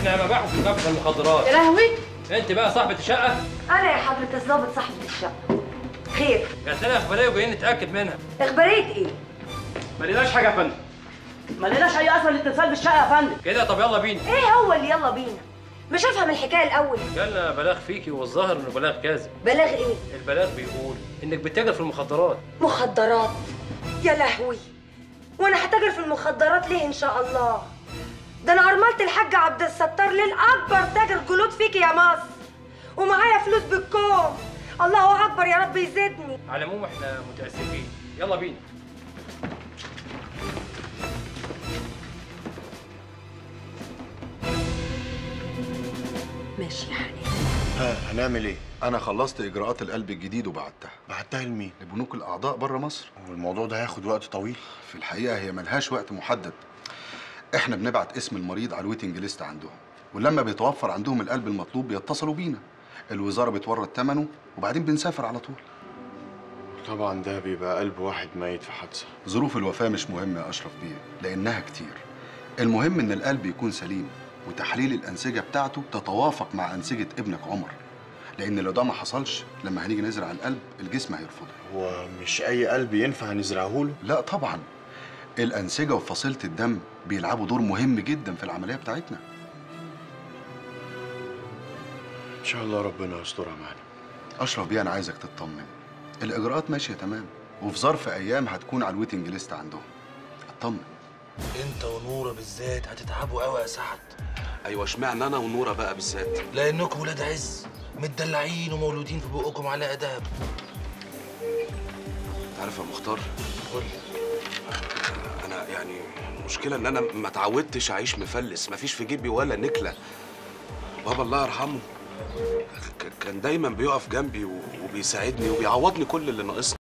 احنا مباحث في مكافحه المخدرات يا لهوي انت بقى صاحبه الشقه انا يا حضرة الضابط صاحبة الشقة خير جات لنا اخباريه وجايين نتاكد منها اخبارية ايه ما لقيناش حاجه يا فندم ما لقيناش اي اثر للاتصال بالشقه يا فندم كده طب يلا بينا ايه هو اللي يلا بينا مش افهم الحكاية الاول جالنا بلاغ فيكي والظاهر انه بلاغ كاذب بلاغ ايه البلاغ بيقول انك بتتاجر في المخدرات مخدرات يا لهوي وانا هتاجر في المخدرات ليه ان شاء الله ده انا ارملت الحاج عبد الستار للاكبر تاجر جلود فيك يا مصر ومعايا فلوس بالكوم الله اكبر يا رب يزيدني على العموم احنا متاسفين يلا بينا ماشي يا حبيبي ها هنعمل ايه؟ انا خلصت اجراءات القلب الجديد وبعتها بعتها لمين؟ لبنوك الاعضاء بره مصر والموضوع ده هياخد وقت طويل في الحقيقه هي ملهاش وقت محدد احنا بنبعت اسم المريض على الويتنج ليست عندهم ولما بيتوفر عندهم القلب المطلوب بيتصلوا بينا الوزاره بتورد ثمنه وبعدين بنسافر على طول طبعا ده بيبقى قلب واحد ميت في حادثه ظروف الوفاه مش مهمه يا اشرف بيه لانها كتير المهم ان القلب يكون سليم وتحليل الانسجه بتاعته تتوافق مع انسجه ابنك عمر لان لو ده ما حصلش لما هنيجي نزرع القلب الجسم هيرفضه هو مش اي قلب ينفع نزرعه له؟ لا طبعا الأنسجة وفصيلة الدم بيلعبوا دور مهم جدا في العملية بتاعتنا ان شاء الله ربنا يسترها معانا أشرف بيه أنا عايزك تطمن الإجراءات ماشية تمام وفي ظرف أيام هتكون على الويتنج ليست عندهم اطمن انت ونوره بالذات هتتعبوا قوي يا سعد ايوه اشمعنى انا ونوره بقى بالذات لانكم ولاد عز متدلعين ومولودين في بقكم على اداب عارف يا مختار قول انا يعني المشكله ان انا ما اتعودتش اعيش مفلس مفيش في جيبي ولا نكله بابا الله يرحمه ك- كان دايما بيقف جنبي و- وبيساعدني وبيعوضني كل اللي ناقصني